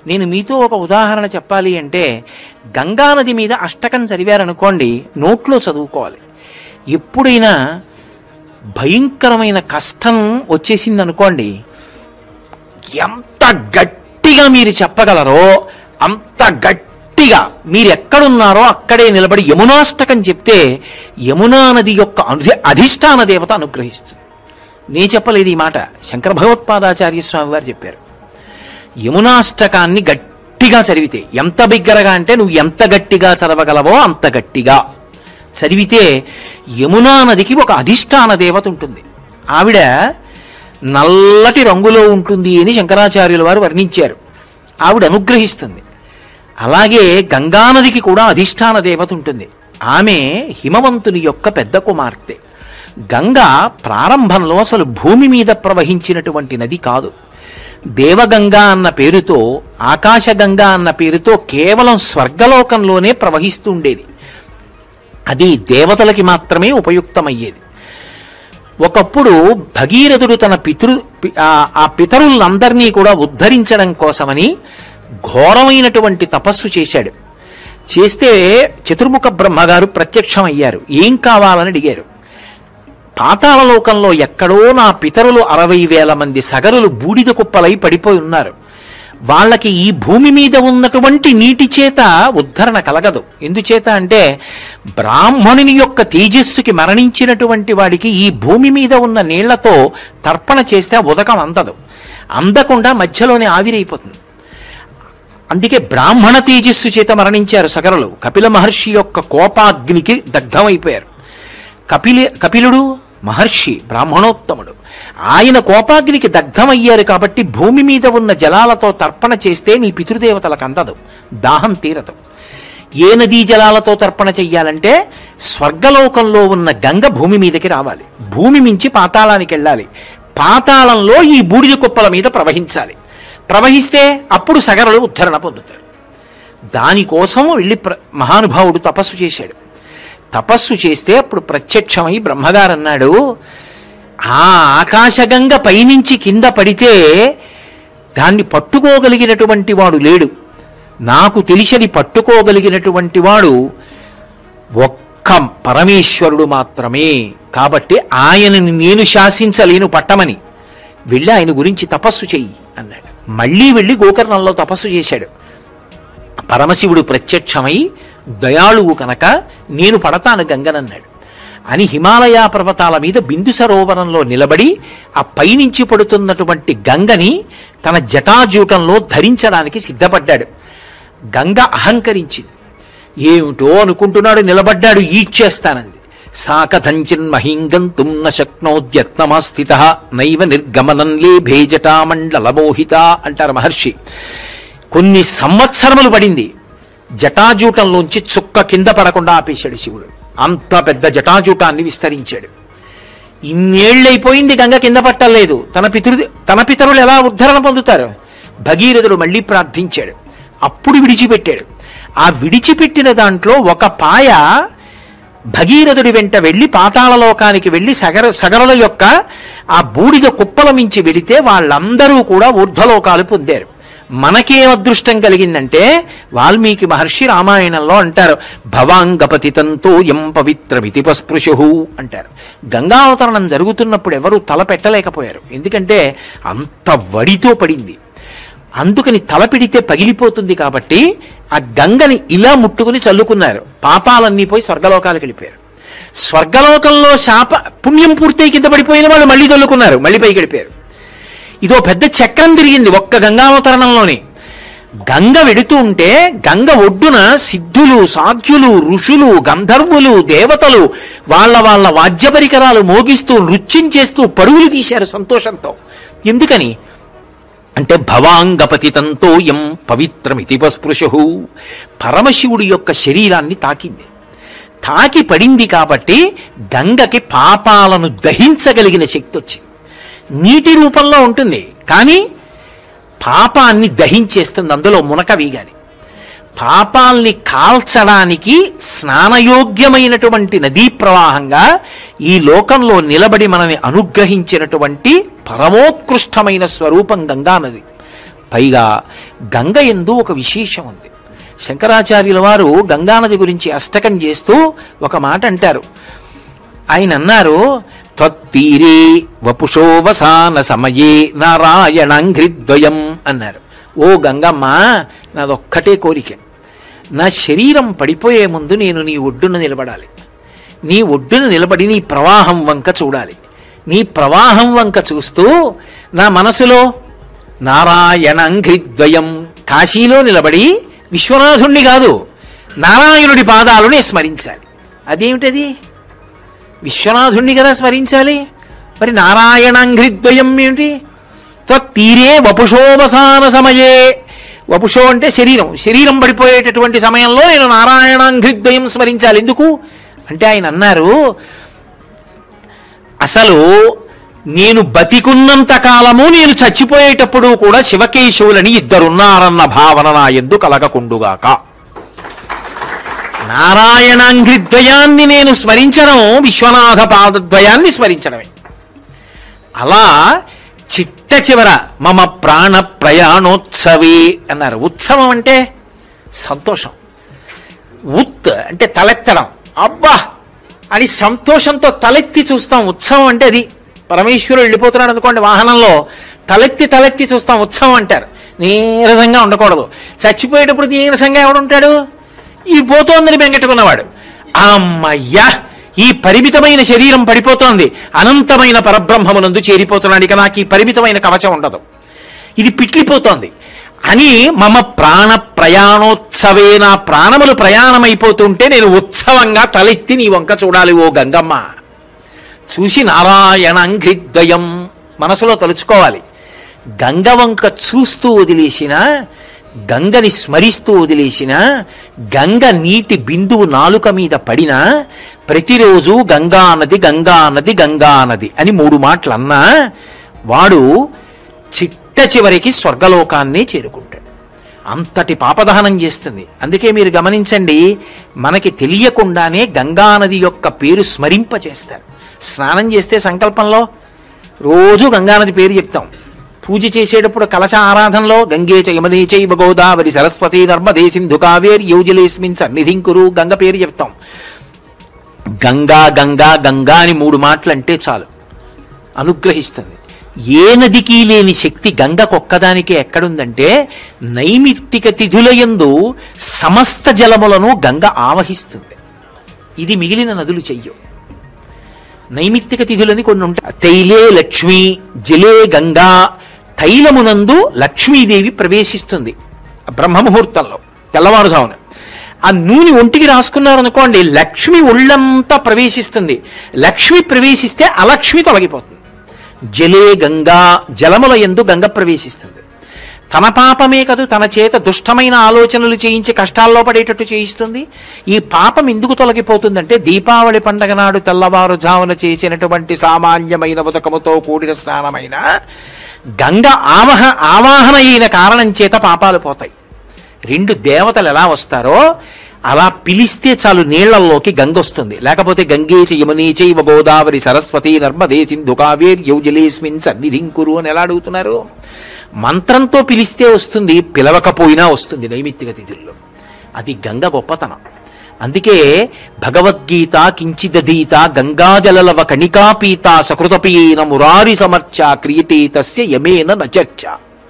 నేను మీతో ఒక ఉదాహరణ చెప్పాలి అంటే గంగానది మీద అష్టకం చదివారనుకోండి నోట్లో చదువుకోవాలి ఎప్పుడైనా భయంకరమైన కష్టం వచ్చేసింది అనుకోండి ఎంత గట్టిగా మీరు చెప్పగలరో అంత గట్టిగా మీరు ఎక్కడున్నారో అక్కడే నిలబడి యమునాష్టకం చెప్తే యమునా నది యొక్క అధి అధిష్టాన దేవత అనుగ్రహిస్తుంది నేను చెప్పలేదు ఈ మాట శంకర భగవత్పాదాచార్య స్వామి వారు చెప్పారు యమునాష్టకాన్ని గట్టిగా చదివితే ఎంత బిగ్గరగా అంటే నువ్వు ఎంత గట్టిగా చదవగలవో అంత గట్టిగా చదివితే యమునా నదికి ఒక అధిష్టాన దేవత ఉంటుంది ఆవిడ నల్లటి రంగులో ఉంటుంది అని శంకరాచార్యుల వారు వర్ణించారు ఆవిడ అనుగ్రహిస్తుంది అలాగే గంగానదికి కూడా అధిష్టాన దేవత ఉంటుంది ఆమె హిమవంతుని యొక్క పెద్ద కుమార్తె గంగ ప్రారంభంలో అసలు భూమి మీద ప్రవహించినటువంటి నది కాదు దేవగంగా అన్న పేరుతో ఆకాశగంగా అన్న పేరుతో కేవలం స్వర్గలోకంలోనే ప్రవహిస్తూ ఉండేది అది దేవతలకి మాత్రమే ఉపయుక్తమయ్యేది ఒకప్పుడు భగీరథుడు తన పితృ పి- ఆ- ఆ పితరులందరినీ కూడా ఉద్ధరించడం కోసమని ఘోరమైనటువంటి తపస్సు చేశాడు చేస్తే చతుర్ముఖ బ్రహ్మగారు ప్రత్యక్షమయ్యారు ఏం కావాలని అడిగారు పాతాళలోకంలో ఎక్కడో నా పితరులు అరవై వేల మంది సగరులు బూడిద కుప్పలై పడిపోయి ఉన్నారు వాళ్ళకి ఈ భూమి మీద ఉన్నటువంటి నీటి చేత ఉద్ధరణ కలగదు ఎందుచేత అంటే బ్రాహ్మణుని యొక్క తేజస్సుకి మరణించినటువంటి వాడికి ఈ భూమి మీద ఉన్న నీళ్లతో తర్పణ చేస్తే ఆ ఉదకం అందదు అందకుండా మధ్యలోనే ఆవిరైపోతుంది అందుకే బ్రాహ్మణ తేజస్సు చేత మరణించారు సగరులు కపిల మహర్షి యొక్క కోపాగ్నికి దగ్ధమైపోయారు కపిలి కపిలుడు మహర్షి బ్రాహ్మణోత్తముడు ఆయన కోపాగ్నికి దగ్ధమయ్యారు కాబట్టి భూమి మీద ఉన్న జలాలతో తర్పణ చేస్తే నీ పితృదేవతలకు అందదు దాహం తీరదు ఏ నదీ జలాలతో తర్పణ చెయ్యాలంటే స్వర్గలోకంలో ఉన్న గంగ భూమి మీదకి రావాలి భూమి మించి పాతాళానికి వెళ్ళాలి పాతాళంలో ఈ బూడిద కుప్పల మీద ప్రవహించాలి ప్రవహిస్తే అప్పుడు సగరులు ఉద్ధరణ పొందుతారు దానికోసం వెళ్ళి ప్ర మహానుభావుడు తపస్సు చేశాడు తపస్సు చేస్తే అప్పుడు ప్రత్యక్షమై బ్రహ్మగారు అన్నాడు ఆ ఆకాశగంగ పైనుంచి కింద పడితే దాన్ని పట్టుకోగలిగినటువంటి వాడు లేడు నాకు తెలిసని పట్టుకోగలిగినటువంటి వాడు ఒక్క పరమేశ్వరుడు మాత్రమే కాబట్టి ఆయనని నేను శాసించలేను పట్టమని వెళ్ళి ఆయన గురించి తపస్సు చెయ్యి అన్నాడు మళ్ళీ వెళ్ళి గోకర్ణంలో తపస్సు చేశాడు పరమశివుడు ప్రత్యక్షమై దయాళువు కనుక నేను పడతాను గంగనన్నాడు అని హిమాలయ పర్వతాల మీద బిందు సరోవరంలో నిలబడి ఆ పైనుంచి పడుతున్నటువంటి గంగని తన జటాజూటంలో ధరించడానికి సిద్ధపడ్డాడు గంగ అహంకరించింది ఏమిటో అనుకుంటున్నాడు నిలబడ్డాడు ఈడ్చేస్తానంది సాకథంచిన్ మహీంగంతుం న శక్నోద్యత్నమాస్థిత నైవ నిర్గమనం లేభే జటామండలమోహిత అంటారు మహర్షి కొన్ని సంవత్సరములు పడింది జటాజూటంలోంచి చుక్క కింద పడకుండా ఆపేశాడు శివుడు అంత పెద్ద జటాజూటాన్ని విస్తరించాడు ఇన్నేళ్ళైపోయింది గంగ కింద పట్టలేదు తన పితృ తన పితరులు ఎలా ఉద్ధరణ పొందుతారు భగీరథుడు మళ్ళీ ప్రార్థించాడు అప్పుడు విడిచిపెట్టాడు ఆ విడిచిపెట్టిన దాంట్లో ఒక పాయ భగీరథుడి వెంట వెళ్ళి పాతాళలోకానికి వెళ్ళి సగర సగరుల యొక్క ఆ బూడిద కుప్పల మించి వెళితే వాళ్ళందరూ కూడా ఊర్ధ్వలోకాలు పొందారు మనకేం అదృష్టం కలిగిందంటే వాల్మీకి మహర్షి రామాయణంలో అంటారు భవాంగపతితంతో ఎం పవిత్రమితి పస్పృశు అంటారు గంగావతరణం జరుగుతున్నప్పుడు ఎవరూ తల పెట్టలేకపోయారు ఎందుకంటే అంత వడితో పడింది అందుకని తల పిడితే పగిలిపోతుంది కాబట్టి ఆ గంగని ఇలా ముట్టుకుని చల్లుకున్నారు పాపాలన్నీ పోయి స్వర్గలోకాలకు వెళ్ళిపోయారు స్వర్గలోకంలో శాప పుణ్యం పూర్తయి కింద పడిపోయిన వాళ్ళు మళ్ళీ చల్లుకున్నారు మళ్ళీ పైకి వెళ్ళిపోయారు ఇదో పెద్ద చక్రం తిరిగింది ఒక్క గంగావతరణంలోనే గంగ వెడుతూ ఉంటే గంగ ఒడ్డున సిద్ధులు సాధ్యులు ఋషులు గంధర్వులు దేవతలు వాళ్ళ వాళ్ళ వాద్య పరికరాలు మోగిస్తూ నృత్యం చేస్తూ పరుగులు తీశారు సంతోషంతో ఎందుకని అంటే భవాంగపతితంతో ఎం పవిత్రమితి స్పృశు పరమశివుడి యొక్క శరీరాన్ని తాకింది తాకి పడింది కాబట్టి గంగకి పాపాలను దహించగలిగిన శక్తి వచ్చింది నీటి రూపంలో ఉంటుంది కానీ పాపాన్ని దహించేస్తుంది అందులో మునక వీగాని పాపాల్ని కాల్చడానికి స్నానయోగ్యమైనటువంటి నదీ ప్రవాహంగా ఈ లోకంలో నిలబడి మనని అనుగ్రహించినటువంటి పరమోత్కృష్టమైన స్వరూపం గంగా నది పైగా గంగ ఎందు ఒక విశేషం ఉంది శంకరాచార్యుల వారు గంగానది గురించి అష్టకం చేస్తూ ఒక మాట అంటారు ఆయన అన్నారు త్వత్తీరే వపుషోవసాన సమయే నారాయణంఘ్రిద్వయం అన్నారు ఓ గంగమ్మ నాదొక్కటే కోరిక నా శరీరం పడిపోయే ముందు నేను నీ ఒడ్డున నిలబడాలి నీ ఒడ్డున నిలబడి నీ ప్రవాహం వంక చూడాలి నీ ప్రవాహం వంక చూస్తూ నా మనసులో నారాయణంఘ్రిద్వయం కాశీలో నిలబడి విశ్వనాథుణ్ణి కాదు నారాయణుడి పాదాలని స్మరించాలి అదేమిటది విశ్వనాథుణ్ణి కదా స్మరించాలి మరి నారాయణంఘ్రిద్వయం ఏమిటి తీరే వపుషోవసాన సమయే వపుషో అంటే శరీరం శరీరం పడిపోయేటటువంటి సమయంలో నేను నారాయణాంఘ్రిద్వయం స్మరించాలి ఎందుకు అంటే ఆయన అన్నారు అసలు నేను బతికున్నంత కాలము నేను చచ్చిపోయేటప్పుడు కూడా శివకేశవులని ఇద్దరున్నారన్న భావన నా ఎందు కలగకుండుగాక నారాయణాంఘ్రిద్వయాన్ని నేను స్మరించడం విశ్వనాథ పాదద్వయాన్ని స్మరించడమే అలా చిట్ట చివర మమ ప్రాణ ప్రయాణోత్సవే అన్నారు ఉత్సవం అంటే సంతోషం ఉత్ అంటే తలెత్తడం అబ్బా అని సంతోషంతో తలెత్తి చూస్తాం ఉత్సవం అంటే అది పరమేశ్వరుడు వెళ్ళిపోతున్నాడు అనుకోండి వాహనంలో తలెత్తి తలెత్తి చూస్తాం ఉత్సవం అంటారు నీరసంగా ఉండకూడదు చచ్చిపోయేటప్పుడు నీరసంగా ఎవడుంటాడు ఈ పోతోందని బెంగెట్టుకున్నవాడు అమ్మయ్యా ఈ పరిమితమైన శరీరం పడిపోతోంది అనంతమైన పరబ్రహ్మమునందు చేరిపోతున్నాడు ఇక నాకు ఈ పరిమితమైన కవచం ఉండదు ఇది పిట్లిపోతోంది అని మమ ప్రాణ ప్రయాణోత్సవే నా ప్రాణములు ప్రయాణమైపోతుంటే నేను ఉత్సవంగా తలెత్తి నీ వంక చూడాలి ఓ గంగమ్మ చూసి నారాయణంఘ్రిద్వయం మనసులో తలుచుకోవాలి గంగ వంక చూస్తూ వదిలేసిన గంగని స్మరిస్తూ వదిలేసిన గంగ నీటి బిందువు నాలుక మీద పడినా ప్రతిరోజు గంగా నది గంగా నది గంగా నది అని మూడు మాటలు అన్నా వాడు చిట్ట చివరికి స్వర్గలోకాన్నే చేరుకుంటాడు అంతటి పాపదహనం చేస్తుంది అందుకే మీరు గమనించండి మనకి తెలియకుండానే గంగానది యొక్క పేరు స్మరింప చేస్తారు స్నానం చేస్తే సంకల్పంలో రోజు గంగానది పేరు చెప్తాం పూజ చేసేటప్పుడు కలశ ఆరాధనలో గంగే చ యమునే చైవ గోదావరి సరస్వతి నర్మదే సింధు కావేరి యోజలేస్మిన్ సన్నిధింకురు గంగ పేరు చెప్తాం గంగా గంగా గంగా అని మూడు మాటలు అంటే చాలు అనుగ్రహిస్తుంది ఏ నదికి లేని శక్తి గంగకొక్కదానికే ఎక్కడుందంటే నైమిత్తిక తిథులయందు సమస్త జలములను గంగ ఆవహిస్తుంది ఇది మిగిలిన నదులు చెయ్యవు నైమిత్తిక తిథులని కొన్ని ఉంటాయి తైలే లక్ష్మి జలే గంగా తైలమునందు లక్ష్మీదేవి ప్రవేశిస్తుంది బ్రహ్మముహూర్తంలో తెల్లవారుజామున ఆ నూనె ఒంటికి రాసుకున్నారనుకోండి లక్ష్మి ఒళ్ళంతా ప్రవేశిస్తుంది లక్ష్మి ప్రవేశిస్తే అలక్ష్మి తొలగిపోతుంది జలే గంగా జలముల ఎందు గంగ ప్రవేశిస్తుంది తన పాపమే కదూ తన చేత దుష్టమైన ఆలోచనలు చేయించి కష్టాల్లో పడేటట్టు చేయిస్తుంది ఈ పాపం ఎందుకు తొలగిపోతుందంటే దీపావళి పండగ నాడు తెల్లవారుజామున చేసినటువంటి సామాన్యమైన ఉదకముతో కూడిన స్నానమైన గంగ ఆవహ ఆవాహన అయిన కారణం చేత పాపాలు పోతాయి రెండు దేవతలు ఎలా వస్తారో అలా పిలిస్తే చాలు నీళ్లలోకి గంగ వస్తుంది లేకపోతే గంగే యమునే చైవ గోదావరి సరస్వతి నర్మదే సింధు కావేరి యౌజలేస్మిన్ సన్నిధింకురు అని ఎలా అడుగుతున్నారు మంత్రంతో పిలిస్తే వస్తుంది పిలవకపోయినా వస్తుంది నైమిత్తిక తిథుల్లో అది గంగ గొప్పతనం అందుకే భగవద్గీత కించిదధీత గంగాజలలవ కణికాపీత సకృతపీన మురారి సమర్చ క్రియతే తస్య యమేన నచర్చ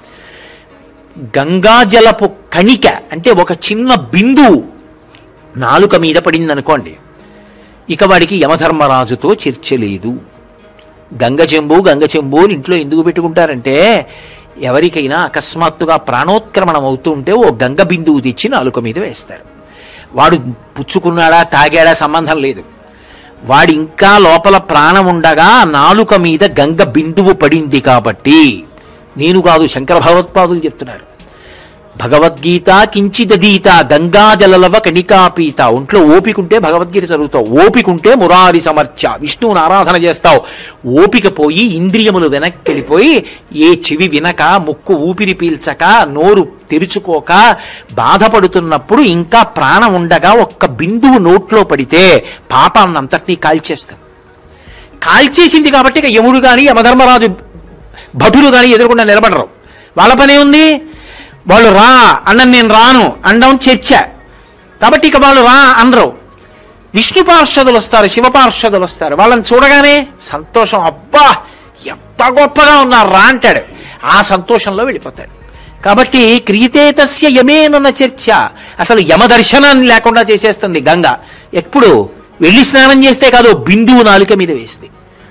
గంగాజలపు కణిక అంటే ఒక చిన్న బిందువు నాలుక మీద పడింది అనుకోండి ఇక వాడికి యమధర్మరాజుతో చర్చ లేదు గంగ చెంబు గంగ చెంబు అని ఇంట్లో ఎందుకు పెట్టుకుంటారంటే ఎవరికైనా అకస్మాత్తుగా ప్రాణోత్క్రమణం అవుతూ ఉంటే ఓ గంగ బిందువు తెచ్చి నాలుక మీద వేస్తారు వాడు పుచ్చుకున్నాడా తాగాడా సంబంధం లేదు వాడి ఇంకా లోపల ప్రాణం ఉండగా నాలుక మీద గంగ బిందువు పడింది కాబట్టి నేను కాదు శంకర భగవత్పాదులు చెప్తున్నారు భగవద్గీత కించిదీత గంగాజలలవ కణికాపీత ఒంట్లో ఓపికంటే భగవద్గీత చదువుతావు ఓపికంటే మురారి సమర్చ విష్ణువుని ఆరాధన చేస్తావు ఓపిక పోయి ఇంద్రియములు వెనక్కి వెళ్ళిపోయి ఏ చెవి వినక ముక్కు ఊపిరి పీల్చక నోరు తెరుచుకోక బాధపడుతున్నప్పుడు ఇంకా ప్రాణం ఉండగా ఒక్క బిందువు నోట్లో పడితే పాపాన్నంతటినీ కాల్చేస్తాం కాల్చేసింది కాబట్టి ఇక యముడు గాని యమధర్మరాజు భటులు గాని ఎదురకుండా నిలబడరు వాళ్ళ పనే ఉంది వాళ్ళు రా అన్న నేను రాను అనడం చర్చ కాబట్టి ఇక వాళ్ళు రా అనరు విష్ణు పార్షదులు వస్తారు శివ పార్షదులు వస్తారు వాళ్ళని చూడగానే సంతోషం అబ్బా ఎంత గొప్పగా ఉన్నారు రా అంటాడు ఆ సంతోషంలో వెళ్ళిపోతాడు కాబట్టి క్రియతేతస్య యమేనన్న చర్చ అసలు యమ దర్శనాన్ని లేకుండా చేసేస్తుంది గంగ ఎప్పుడు వెళ్ళి స్నానం చేస్తే కాదు బిందువు నాలుక మీద వేస్తే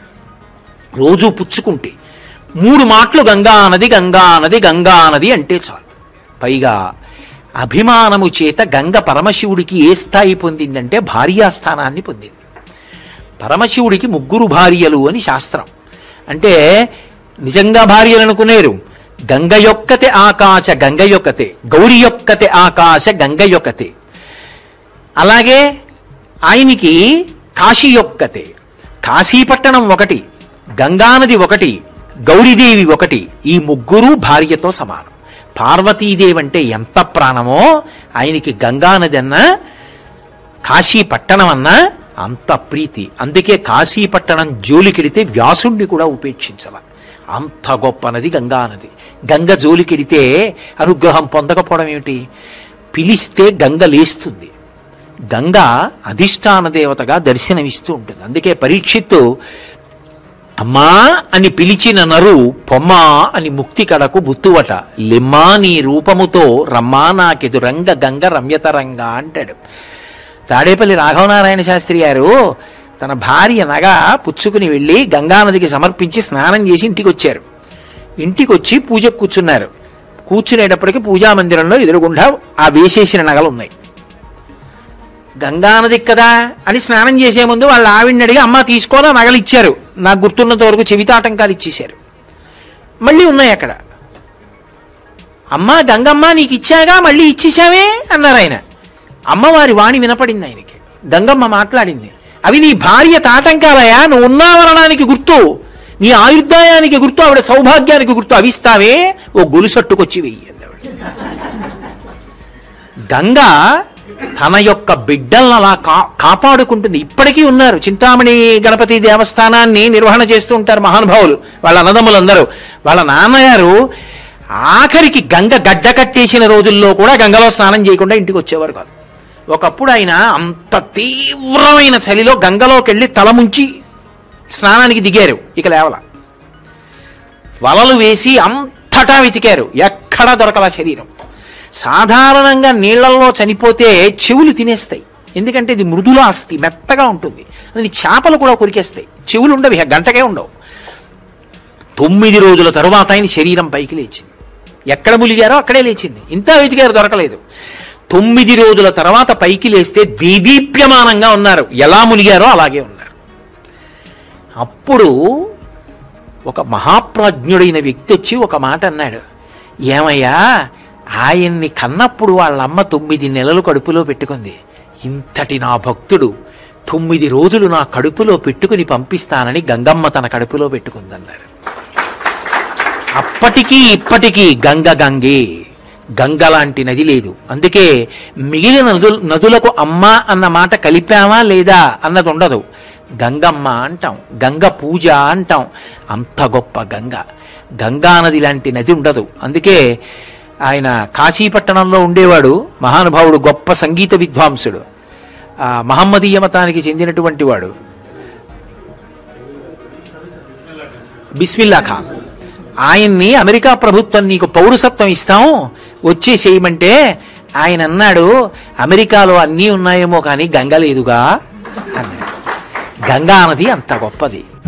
రోజు పుచ్చుకుంటే మూడు మాటలు గంగా నది గంగా నది గంగా నది అంటే చాలు పైగా అభిమానము చేత గంగ పరమశివుడికి ఏ స్థాయి పొందిందంటే భార్యాస్థానాన్ని పొందింది పరమశివుడికి ముగ్గురు భార్యలు అని శాస్త్రం అంటే నిజంగా భార్యలు అనుకునేరు గంగ యొక్కతే ఆకాశ గంగ యొక్కతే గౌరి యొక్కతే ఆకాశ గంగ యొక్కతే అలాగే ఆయనకి కాశీ యొక్కతే కాశీపట్టణం ఒకటి గంగానది ఒకటి గౌరీదేవి ఒకటి ఈ ముగ్గురు భార్యతో సమానం పార్వతీదేవి అంటే ఎంత ప్రాణమో ఆయనకి గంగానది అన్నా కాశీ పట్టణం అన్నా అంత ప్రీతి అందుకే కాశీ పట్టణం జోలికెడితే వ్యాసుణ్ణి కూడా ఉపేక్షించవ అంత గొప్ప నది గంగా నది గంగ జోలికెడితే అనుగ్రహం పొందకపోవడం ఏమిటి పిలిస్తే గంగ లేస్తుంది గంగ అధిష్టాన దేవతగా దర్శనమిస్తూ ఉంటుంది అందుకే పరీక్షిత్తు అమ్మా అని పిలిచిన నరు పొమ్మా అని ముక్తి కడకు బుత్తువట లిమ్మా నీ రూపముతో రమ్మా నాకెదురంగ గంగ రమ్యతరంగా అంటాడు తాడేపల్లి రాఘవనారాయణ శాస్త్రి గారు తన భార్య నగ పుచ్చుకుని వెళ్ళి గంగానదికి సమర్పించి స్నానం చేసి ఇంటికి వచ్చారు ఇంటికి వచ్చి పూజకు కూర్చున్నారు కూర్చునేటప్పటికి పూజా మందిరంలో ఎదురుగుండా ఆ వేసేసిన నగలు ఉన్నాయి గంగానది కదా అని స్నానం చేసే ముందు వాళ్ళ ఆవిడ్ని అడిగి అమ్మ తీసుకోనా నగలు ఇచ్చారు నాకు గుర్తున్నంత వరకు చెవితాటంకాలు ఇచ్చేశారు మళ్ళీ ఉన్నాయి అక్కడ అమ్మ గంగమ్మ నీకు ఇచ్చాగా మళ్ళీ ఇచ్చేసావే అన్నారు ఆయన అమ్మవారి వాణి వినపడింది ఆయనకి గంగమ్మ మాట్లాడింది అవి నీ భార్య తాటంకాలయా నువ్వు ఉన్నావనడానికి గుర్తు నీ ఆయుర్దాయానికి గుర్తు ఆవిడ సౌభాగ్యానికి గుర్తు అవిస్తావే ఓ గొలుసట్టుకొచ్చి వెయ్యి అంది ఆవిడ. గంగ తన యొక్క బిడ్డలను అలా కా కాపాడుకుంటుంది ఇప్పటికీ ఉన్నారు చింతామణి గణపతి దేవస్థానాన్ని నిర్వహణ చేస్తూ ఉంటారు మహానుభావులు వాళ్ళ అన్నదమ్ములందరూ వాళ్ళ నాన్నగారు ఆఖరికి గంగ గడ్డ కట్టేసిన రోజుల్లో కూడా గంగలో స్నానం చేయకుండా ఇంటికి వచ్చేవారు కాదు ఒకప్పుడు ఆయన అంత తీవ్రమైన చలిలో గంగలోకి వెళ్ళి తల ముంచి స్నానానికి దిగారు ఇక లేవల వలలు వేసి అంతటా వెతికారు ఎక్కడా దొరకల శరీరం సాధారణంగా నీళ్లలో చనిపోతే చెవులు తినేస్తాయి ఎందుకంటే ఇది మృదుల అస్థి మెత్తగా ఉంటుంది అది చేపలు కూడా కొరికేస్తాయి చెవులు ఉండవు ఇక గంటకే ఉండవు తొమ్మిది రోజుల తరువాత ఆయన శరీరం పైకి లేచింది ఎక్కడ ములిగారో అక్కడే లేచింది ఇంత వెతికారు దొరకలేదు తొమ్మిది రోజుల తర్వాత పైకి లేస్తే దీదీప్యమానంగా ఉన్నారు ఎలా మునిగారో అలాగే ఉన్నారు అప్పుడు ఒక మహాప్రాజ్ఞుడైన వ్యక్తి వచ్చి ఒక మాట అన్నాడు ఏమయ్యా ఆయన్ని కన్నప్పుడు వాళ్ళ అమ్మ తొమ్మిది నెలలు కడుపులో పెట్టుకుంది ఇంతటి నా భక్తుడు తొమ్మిది రోజులు నా కడుపులో పెట్టుకుని పంపిస్తానని గంగమ్మ తన కడుపులో పెట్టుకుందన్నారు అప్పటికీ ఇప్పటికీ గంగ గంగే గంగ లాంటి నది లేదు అందుకే మిగిలిన నదులు నదులకు అమ్మ అన్న మాట కలిపామా లేదా అన్నది ఉండదు గంగమ్మ అంటాం గంగ పూజ అంటాం అంత గొప్ప గంగ గంగా నది లాంటి నది ఉండదు అందుకే ఆయన కాశీపట్టణంలో ఉండేవాడు మహానుభావుడు గొప్ప సంగీత విద్వాంసుడు ఆ మహమ్మదీయ మతానికి చెందినటువంటి వాడు బిస్మిల్లా ఖాన్ ఆయన్ని అమెరికా ప్రభుత్వం నీకు పౌరసత్వం ఇస్తాం వచ్చి చేయమంటే ఆయన అన్నాడు అమెరికాలో అన్నీ ఉన్నాయేమో కానీ గంగ లేదుగా అన్నాడు గంగా నది అంత గొప్పది